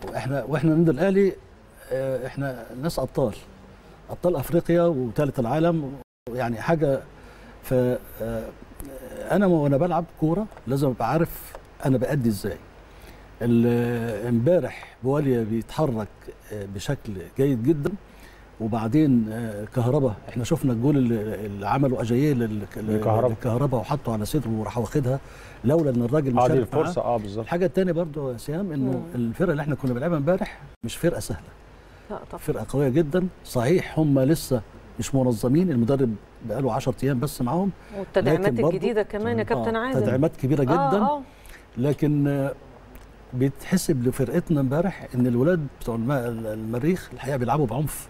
واحنا واحنا النادي الاهلي آه، احنا ناس ابطال ابطال افريقيا وثالث العالم يعني حاجه ف آه، انا وانا بلعب كوره لازم ابقى عارف انا بادي ازاي ال- امبارح بواليا بيتحرك آه، بشكل جيد جدا وبعدين آه، كهربا احنا شفنا الجول اللي اللي عمله اجاييه لل- لكهربا. للكهربا وحطه على صدره وراح واخدها لولا ان الراجل اه دي مشارك معاه الفرصه اه بالظبط الحاجه الثانيه برضو يا سيام انه مم. الفرقه اللي احنا كنا بنلعبها امبارح مش فرقه سهله لا طبعا فرقه قويه جدا صحيح هم لسه مش منظمين المدرب بقاله 10 ايام بس معاهم والتدعيمات لكن برضو- الجديده كمان يا كابتن آه، عادل تدعيمات كبيره جدا آه آه. لكن آه، بيتحسب لفرقتنا امبارح ان الولاد بتوع الم- المريخ الحقيقه بيلعبوا بعنف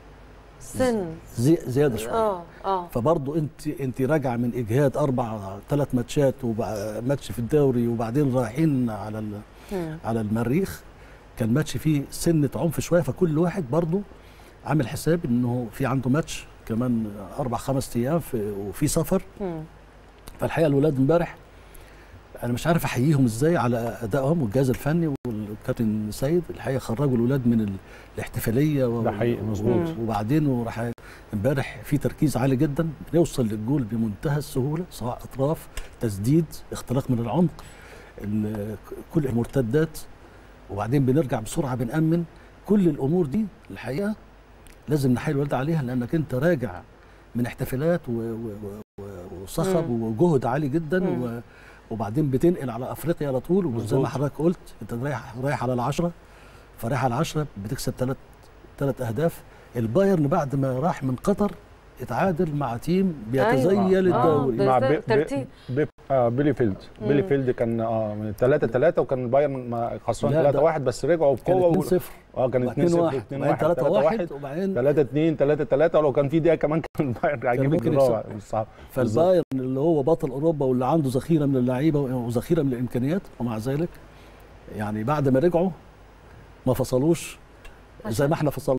سن زي زياده شويه اه اه فبرضه انت انت راجعه من اجهاد اربع ثلاث ماتشات وماتش في الدوري وبعدين رايحين على ال- مم. على المريخ كان ماتش فيه سنه عنف شويه فكل واحد برضه عامل حساب انه في عنده ماتش كمان اربع خمس ايام في وفي سفر مم. فالحقيقه الولاد امبارح انا مش عارف احييهم ازاي على ادائهم والجهاز الفني والكابتن سيد الحقيقه خرجوا الولاد من ال- الاحتفاليه و- ده حقيقي مظبوط مم. وبعدين وراح امبارح في تركيز عالي جدا بنوصل للجول بمنتهى السهوله سواء اطراف تسديد اختراق من العمق ال- كل المرتدات وبعدين بنرجع بسرعه بنامن كل الامور دي الحقيقه لازم نحيي الولد عليها لانك انت راجع من احتفالات و- و- و- و- وصخب مم. وجهد عالي جدا مم. و وبعدين بتنقل على افريقيا على طول وزي مظبوط. ما حضرتك قلت انت رايح رايح على العشره فرايح على العشره بتكسب ثلاث ثلاث اهداف البايرن بعد ما راح من قطر اتعادل مع تيم بيتزيل أيوة. الدوري آه، مع ده بي ترتيب. بي بي آه بيلي فيلد بيلي مم. فيلد كان اه من 3 3 وكان البايرن ما- خسران لا، 3 ده 1 بس رجعوا كان بقوه 2 و- 0 اه كان 2 0 2 2 1 3 3 1 1 وبعدين 3 2 3 3 ولو كان في دقيقه كمان كان البايرن هيجيب ممكن الجول يكسب. صعب فالبايرن اللي هو بطل اوروبا واللي عنده ذخيره من اللعيبه وذخيره من الامكانيات ومع ذلك يعني بعد ما رجعوا ما فصلوش زي عشان- ما احنا فصلنا